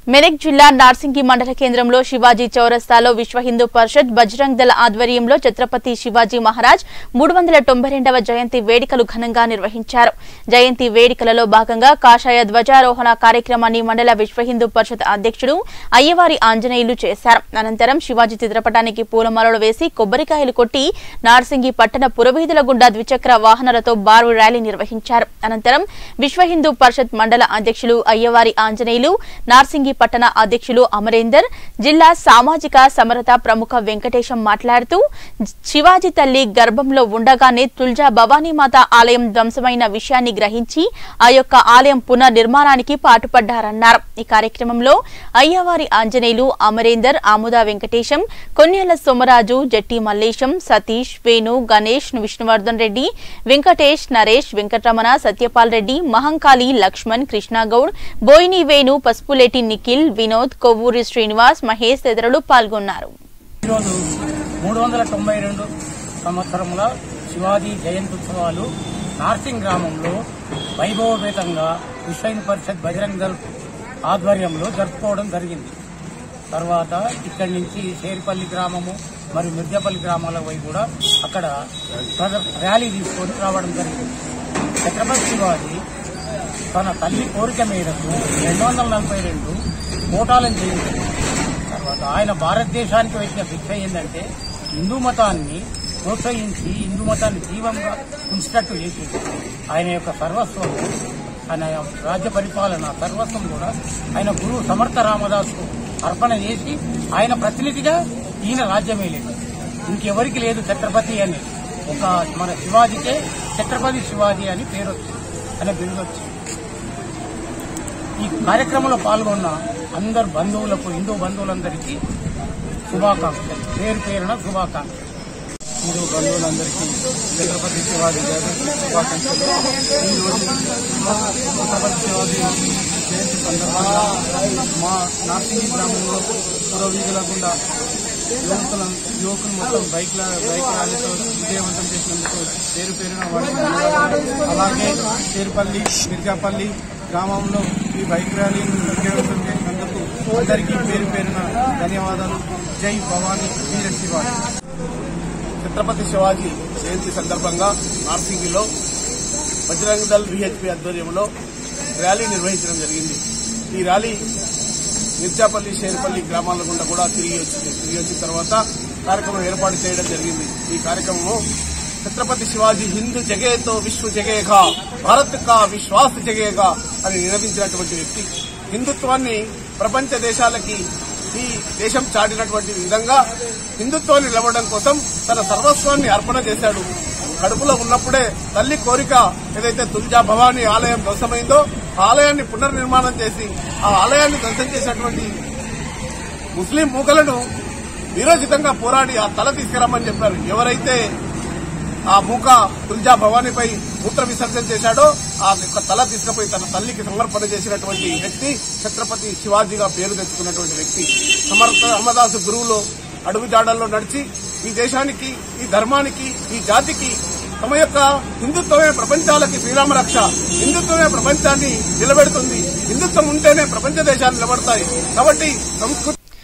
మెదక్ జిల్లా నార్సింగి మండల కేంద్రంలో శివాజీ చౌరస్తాలో విశ్వ హిందూ పరిషత్ బజరంగ్ దళ ఆధ్వర్యంలో ఛత్రపతి శివాజీ మహారాజ్ మూడు వందల తొంభై రెండవ జయంతి వేడుకలు ఘనంగా నిర్వహించారు జయంతి వేడుకలలో భాగంగా కాషాయ ధ్వజారోహణ కార్యక్రమాన్ని మండల విశ్వ హిందూ పరిషత్ అధ్యక్షుడు అయ్యవారి ఆంజనేయులు చేశారు అనంతరం శివాజీ చిత్రపటానికి పూలమాలలు వేసి కొబ్బరికాయలు కొట్టి నార్సింగి పట్టణ పురవీధుల గుండా ద్విచక్ర వాహనాలతో బారు ర్యాలీ నిర్వహించారు అనంతరం విశ్వ హిందూ పరిషత్ మండల అధ్యక్షులు అయ్యవారి ఆంజనేయులు నార్సింగి పట్టణ అధ్యక్షులు అమరేందర్ జిల్లా సామాజిక సమరత ప్రముఖ వెంకటేశం మాట్లాడుతూ శివాజీ తల్లి గర్భంలో ఉండగానే తుల్జా భవానీమాత ఆలయం ధ్వంసమైన విషయాన్ని గ్రహించి ఆ యొక్క ఆలయం పునర్నిర్మాణానికి పాటుపడ్డారన్నారు ఈ కార్యక్రమంలో అయ్యవారి ఆంజనేయులు అమరేందర్ ఆముద వెంకటేశం కొన్నేళ్ల సోమరాజు జట్టి మల్లేశం సతీష్ వేణు గణేష్ విష్ణువర్ధన్ రెడ్డి వెంకటేష్ నరేష్ వెంకటరమణ సత్యపాల్ రెడ్డి మహంకాళి లక్ష్మణ్ కృష్ణగౌడ్ బోయిని వేణు పసుపులేటి నిఖిల్ వినోద్ కొవ్వూరి శ్రీనివాస్ మహేష్ తదితరులు పాల్గొన్నారు ఈరోజు మూడు వందల తొంభై రెండు సంవత్సరముల శివాజీ జయంత్యుత్సవాలు నార్సింగ్ గ్రామంలో వైభవపేతంగా విశ్వ హిందూ పరిషత్ బజరంగ్ దళ్ ఆధ్వర్యంలో జరుపుకోవడం జరిగింది తర్వాత ఇక్కడి నుంచి షేరిపల్లి గ్రామము మరియు మిర్జపల్లి గ్రామాల పోయి కూడా అక్కడ ప్రద- ర్యాలీ తీసుకొని రావడం జరిగింది ఛత్రపతి శివాజీ తన తల్లి కోరిక మేరకు రెండు వందల నలభై రెండు కోటాలను చేయించారు తర్వాత ఆయన భారతదేశానికి వచ్చిన శిక్ష ఏంటంటే హిందూ మతాన్ని ప్రోత్సహించి హిందూ మతాన్ని జీవంగా ఉంచేటట్టు చేసి ఆయన యొక్క సర్వస్వం ఆయన రాజ్య పరిపాలన సర్వస్వం కూడా ఆయన గురువు సమర్థ రామదాసు అర్పణ చేసి ఆయన ప్రతినిధిగా ఈయన రాజ్యమే లేదు ఇంకెవరికి లేదు ఛత్రపతి అని ఒక మన శివాజీకే ఛత్రపతి శివాజీ అని పేరు వచ్చింది అనే బిరుదు వచ్చింది ఈ కార్యక్రమంలో పాల్గొన్న అందరు బంధువులకు హిందూ బంధువులందరికీ శుభాకాంక్షలు పేరు పేరున శుభాకాంక్షలు హిందూ బంధువులందరికీ ఛత్రపతి శివాజీ గారు శుభాకాంక్షలు ఈ రోజు ఛత్రపతి శివాజీ జయంతి సందర్భంగా మా నార్సింగి గ్రామంలో పురవీధుల గుండా యువకుల యువకులు మొత్తం బైక్ల బైక్ ర్యాలీతో విజయవంతం చేసినందుకు పేరు పేరున వారికి ధన్యవాదాలు. అలాగే చేరుపల్లి మిర్జాపల్లి గ్రామంలో ఈ బైక్ ర్యాలీని విజయవంతం చేసినందుకు అందరికీ పేరు పేరున ధన్యవాదాలు జై భవానీ వీర శివాజీ ఛత్రపతి శివాజీ జయంతి సందర్భంగా నార్సింగిలో బజరంగ్ దళ్ విహెచ్పి ఆధ్వర్యంలో ర్యాలీ నిర్వహించడం జరిగింది ఈ ర్యాలీ మిర్జాపల్లి షేర్పల్లి గ్రామాల గుండా కూడా తిరిగి వచ్చింది తిరిగి వచ్చిన తర్వాత కార్యక్రమం ఏర్పాటు చేయడం జరిగింది ఈ కార్యక్రమం ఛత్రపతి శివాజీ హిందూ జగేతో విశ్వ జగేగా భారత్ కా విశ్వాస్ జగేగా అని నినదించినటువంటి వ్యక్తి హిందుత్వాన్ని ప్రపంచ దేశాలకి ఈ దేశం చాటినటువంటి విధంగా హిందుత్వాన్ని నిలవడం కోసం తన సర్వస్వాన్ని అర్పణ చేశాడు కడుపులో ఉన్నప్పుడే తల్లి కోరిక ఏదైతే తుల్జా భవానీ ఆలయం ధ్వంసమైందో ఆ ఆలయాన్ని పునర్నిర్మాణం చేసి ఆ ఆలయాన్ని ధ్వంసం చేసినటువంటి ముస్లిం మూకలను వీరోచితంగా పోరాడి ఆ తల తీసుకురమ్మని చెప్పారు ఎవరైతే ఆ మూక తుల్జా భవానీపై మూత్ర విసర్జన చేశాడో ఆ యొక్క తల తీసుకుపోయి తన తల్లికి సమర్పణ చేసినటువంటి వ్యక్తి ఛత్రపతి శివాజీగా పేరు తెచ్చుకున్నటువంటి వ్యక్తి సమర్థ రామదాసు గురువులు అడుగు జాడల్లో నడిచి ఈ దేశానికి ఈ ధర్మానికి ఈ జాతికి తమ యొక్క హిందుత్వమే ప్రపంచాలకి శ్రీరామ రక్ష హిందుత్వమే ప్రపంచాన్ని నిలబెడుతుంది హిందుత్వం ఉంటేనే ప్రపంచ దేశాలు నిలబడతాయి కాబట్టి సంస్కృతి